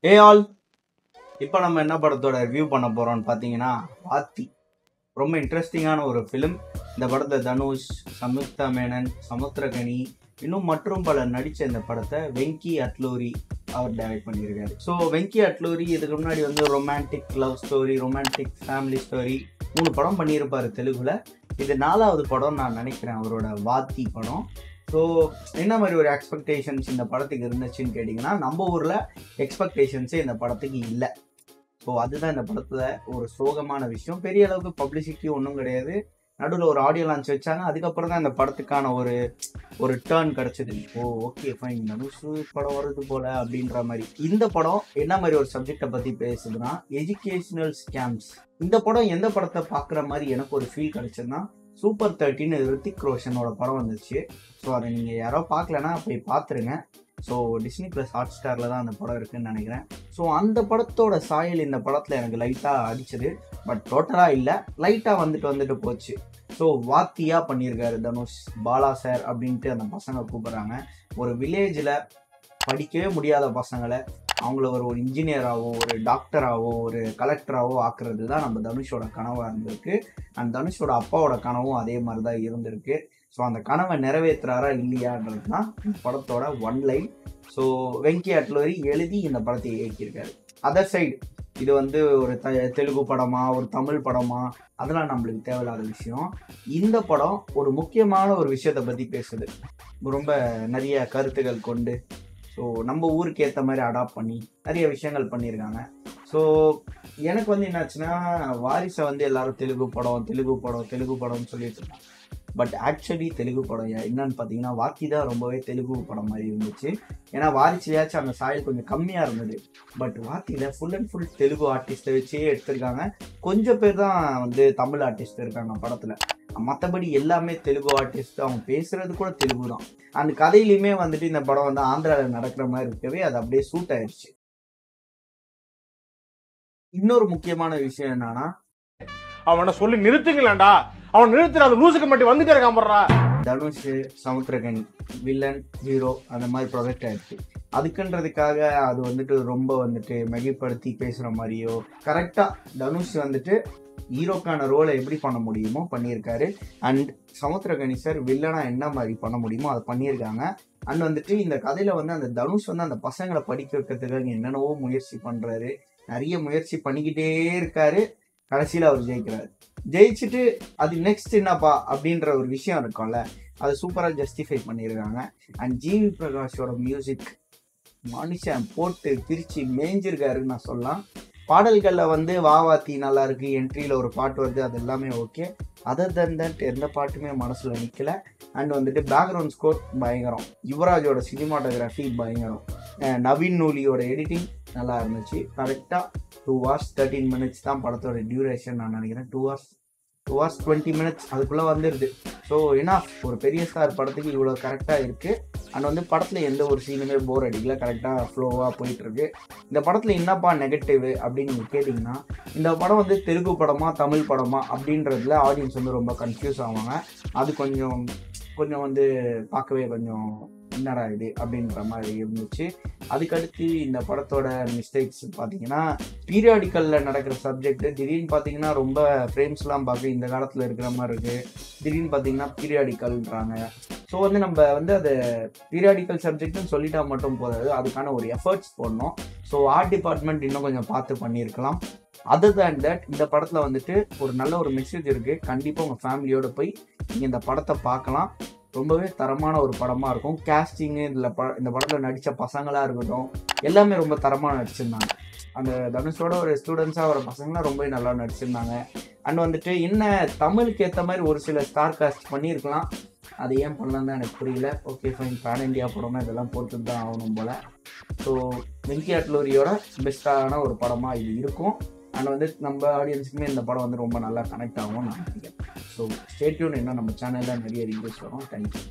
ஏ all இப்போ நம்ம என்ன படத்தோட ரிவ்யூ பண்ண போகிறோம்னு பார்த்தீங்கன்னா வாத்தி ரொம்ப இன்ட்ரெஸ்டிங்கான ஒரு ஃபிலிம் இந்த படத்தை தனுஷ் சம்யுக்தா மேனன் சமுத்திரகனி இன்னும் மற்றும் பலர் நடித்த இந்த படத்தை வெங்கி அட்லூரி அவர் டைரக்ட் பண்ணியிருக்காரு ஸோ வெங்கி அட்லூரி இதுக்கு முன்னாடி வந்து romantic love story romantic family story மூணு படம் பண்ணியிருப்பார் தெலுங்குல இது நாலாவது படம் நான் நினைக்கிறேன் அவரோட வாத்தி படம் ஸோ என்ன மாதிரி ஒரு எக்ஸ்பெக்டேஷன்ஸ் இந்த படத்துக்கு இருந்துச்சுன்னு கேட்டிங்கன்னா நம்ம ஊரில் எக்ஸ்பெக்டேஷன்ஸே இந்த படத்துக்கு இல்லை ஸோ அதுதான் இந்த படத்தில் ஒரு சோகமான விஷயம் பெரிய அளவுக்கு பப்ளிசிட்டி ஒன்றும் கிடையாது நடுவில் ஒரு ஆடியோ லான்ச் வச்சாங்க அதுக்கப்புறம் தான் இந்த படத்துக்கான ஒரு ஒரு டேர்ன் கிடச்சிது ஓ ஓகே ஃபைன் தனுஷ் படம் வருது போல அப்படின்ற மாதிரி இந்த படம் என்ன மாதிரி ஒரு சப்ஜெக்டை பற்றி பேசுதுன்னா எஜுகேஷனல் ஸ்கேம்ஸ் இந்த படம் எந்த படத்தை பார்க்குற மாதிரி எனக்கு ஒரு ஃபீல் கிடைச்சதுன்னா சூப்பர் தேர்ட்டின்னு ரித்திக் ரோஷனோட படம் வந்துச்சு ஸோ அதை நீங்கள் யாரோ பார்க்கலன்னா போய் பார்த்துருங்க ஸோ டிஸ்னி ப்ளஸ் ஹாட் ஸ்டாரில் தான் அந்த படம் இருக்குன்னு நினைக்கிறேன் ஸோ அந்த படத்தோட சாயல் இந்த படத்தில் எனக்கு லைட்டாக அடிச்சது பட் டோட்டலாக இல்லை லைட்டாக வந்துட்டு வந்துட்டு போச்சு ஸோ வாத்தியாக பண்ணியிருக்காரு தனுஷ் பாலா சார் அப்படின்ட்டு அந்த பசங்க கூப்பிட்றாங்க ஒரு வில்லேஜில் படிக்கவே முடியாத பசங்களை அவங்கள ஒரு ஒரு இன்ஜினியராகவோ ஒரு டாக்டராகவோ ஒரு கலெக்டராகவோ ஆக்குறது தான் நம்ம தனுஷோட கனவாக இருந்திருக்கு அண்ட் தனுஷோட அப்பாவோட கனவும் அதே மாதிரி தான் இருந்திருக்கு ஸோ அந்த கனவை நிறைவேற்றுறாரா இல்லையான்றது தான் இந்த படத்தோட one line so Venky Atluri எழுதி இந்த படத்தை இயக்கியிருக்காரு அதர் சைடு இது வந்து ஒரு த தெலுங்கு படமா ஒரு தமிழ் படமா அதெல்லாம் நம்மளுக்கு தேவையில்லாத விஷயம் இந்த படம் ஒரு முக்கியமான ஒரு விஷயத்தை பற்றி பேசுது ரொம்ப நிறைய கருத்துகள் கொண்டு ஸோ நம்ம ஊருக்கு ஏற்ற மாதிரி அடாப்ட் பண்ணி நிறைய விஷயங்கள் பண்ணியிருக்காங்க ஸோ எனக்கு வந்து என்னாச்சுன்னா வாரிசை வந்து எல்லாரும் தெலுங்கு படம் தெலுங்கு படம் தெலுங்கு படம்னு சொல்லிட்டு இருந்தாங்க பட் ஆக்சுவலி தெலுங்கு படம் ஏ- என்னன்னு பார்த்தீங்கன்னா வாக்கி தான் ரொம்பவே தெலுங்கு படம் மாதிரி இருந்துச்சு ஏன்னா வாரிசுலையாச்சும் அந்த சாயல் கொஞ்சம் கம்மியாக இருந்தது பட் வாத்தியில் ஃபுல் அண்ட் ஃபுல் தெலுங்கு ஆர்டிஸ்ட்டை வச்சே எடுத்திருக்காங்க கொஞ்சம் பேர் தான் வந்து தமிழ் ஆர்டிஸ்ட் இருக்காங்க படத்தில் மற்றபடி எல்லாமே தெலுங்கு ஆர்டிஸ்ட் அவங்க பேசுறது கூட தெலுங்கு தான் அந்த கதையிலையுமே வந்துட்டு இந்த படம் வந்து ஆந்திராவில் நடக்கிற மாதிரி இருக்கவே அது அப்படியே சூட் ஆயிடுச்சு இன்னொரு முக்கியமான விஷயம் என்னன்னா அவனை சொல்லி நிறுத்துங்களேன்டா அவன் நிறுத்துற அந்த லூசுக்கு மட்டும் வந்துட்டே இருக்கான் போடுறா தனுஷ் சமுத்திரகனி வில்லன் ஹீரோ அந்த மாதிரி ப்ரொஜெக்ட் ஆயிடுச்சு அதுக்குன்றதுக்காக அது வந்துட்டு ரொம்ப வந்துட்டு மிகைப்படுத்தி பேசுகிற மாதிரியோ கரெக்டாக தனுஷ் வந்துட்டு ஹீரோக்கான ரோலை எப்படி பண்ண முடியுமோ பண்ணியிருக்காரு அண்ட் சமுத்திரகனி சார் வில்லனா என்ன மாதிரி பண்ண முடியுமோ அதை பண்ணியிருக்காங்க அண்ட் வந்துட்டு இந்த கதையில வந்து அந்த தனுஷ் வந்து அந்த பசங்களை படிக்க வைக்கிறதுக்காக என்னென்னவோ முயற்சி பண்றாரு நிறைய முயற்சி பண்ணிக்கிட்டே இருக்காரு கடைசியில் அவர் ஜெயிக்கிறாரு ஜெயிச்சுட்டு அது நெக்ஸ்ட் என்னப்பா அப்படின்ற ஒரு விஷயம் இருக்கும்ல அதை சூப்பராக ஜஸ்டிஃபை பண்ணியிருக்காங்க அண்ட் ஜிவி பிரகாஷோட மியூசிக் மனுஷன் போட்டு பிரித்து மேய்ஞ்சிருக்காருன்னு நான் சொல்லலாம் பாடல்களில் வந்து வாவாத்தி நல்லா இருக்கு என்ட்ரியில் ஒரு பாட்டு வருது அது எல்லாமே ஓகே அதர் தன் தட் எந்த பாட்டுமே மனசில் நிற்கல அண்ட் வந்துட்டு பேக்ரவுண்ட் ஸ்கோர் பயங்கரம் யுவராஜோட சினிமாட்டோகிராஃபி பயங்கரம் அஹ் நவீன் நூலியோட எடிட்டிங் நல்லா இருந்துச்சு கரெக்டாக டூ ஹவர்ஸ் தேர்ட்டீன் மினிட்ஸ் தான் படத்தோட டியூரேஷன் நான் நினைக்கிறேன் two hours two hours twenty minutes அதுக்குள்ளே வந்துடுது ஸோ ஏன்னா ஒரு பெரிய ஸ்டார் படத்துக்கு இவ்வளோ கரெக்டாக இருக்குது அண்ட் வந்து படத்தில் எந்த ஒரு சீனுமே போர் அடிக்கல கரெக்டாக ஃப்ளோவாக போயிட்டுருக்கு இந்த படத்தில் என்னப்பா நெகட்டிவ் அப்படின்னு நீங்கள் கேட்டிங்கன்னா இந்த படம் வந்து தெலுங்கு படமா தமிழ் படமா அப்படின்றதுல ஆடியன்ஸ் வந்து ரொம்ப கன்ஃபியூஸ் ஆவாங்க அது கொஞ்சம் கொஞ்சம் வந்து பார்க்கவே கொஞ்சம் என்னடா இது அப்படின்ற மாதிரி இருந்துச்சு அதுக்கடுத்து இந்த படத்தோட மிஸ்டேக்ஸ் பார்த்தீங்கன்னா பீரியாடிக்கலில் நடக்கிற சப்ஜெக்ட் திடீர்னு பார்த்தீங்கன்னா ரொம்ப ஃப்ரேம்ஸ்லாம் பார்க்க இந்த காலத்தில் இருக்கிற மாதிரி இருக்குது திடீர்னு பார்த்தீங்கன்னா பீரியாடிக்கல்ன்றாங்க ஸோ வந்து நம்ம வந்து அது பீரியாடிக்கல் சப்ஜெக்ட்னு சொல்லிட்டா மட்டும் போதாது அதுக்கான ஒரு எஃபர்ட்ஸ் போடணும் ஸோ ஆர்ட் டிபார்ட்மெண்ட் இன்னும் கொஞ்சம் பார்த்து பண்ணியிருக்கலாம் அதர் தேன் தட் இந்த படத்தில் வந்துட்டு ஒரு நல்ல ஒரு மெசேஜ் இருக்குது கண்டிப்பாக உங்கள் ஃபேமிலியோட போய் நீங்கள் இந்த படத்தை பார்க்கலாம் ரொம்பவே தரமான ஒரு படமாக இருக்கும் கேஸ்டிங்கு இதில் ப இந்த படத்தில் நடித்த பசங்களாக இருக்கட்டும் எல்லாமே ரொம்ப தரமாக நடிச்சிருந்தாங்க அந்த தனுஷோட ஒரு ஸ்டூடெண்ட்ஸாக வர பசங்களாம் ரொம்பவே நல்லா நடிச்சிருந்தாங்க அண்ட் வந்துட்டு என்ன தமிழுக்கு ஏற்ற மாதிரி ஒரு சில ஸ்டார் காஸ்ட் பண்ணியிருக்கலாம் அது ஏன் பண்ணலாம் தான் எனக்கு புரியல ஓகே ஃபைன் பேன் இண்டியா படம்னா இதெல்லாம் பொறுத்து தான் ஆகணும் போல் ஸோ வெங்கி அட்லூரியோட பெஸ்ட்டான ஒரு படமாக இது இருக்கும் அண்ட் வந்து நம்ம ஆடியன்ஸுக்குமே இந்த படம் வந்து ரொம்ப நல்லா கனெக்ட் ஆகும் நான் நினைக்கிறேன் ஸோ ஸ்டேட்யூன் இன்னும் நம்ம சேனலில் நிறைய ரிவ்யூஸ் வரும் தேங்க்யூ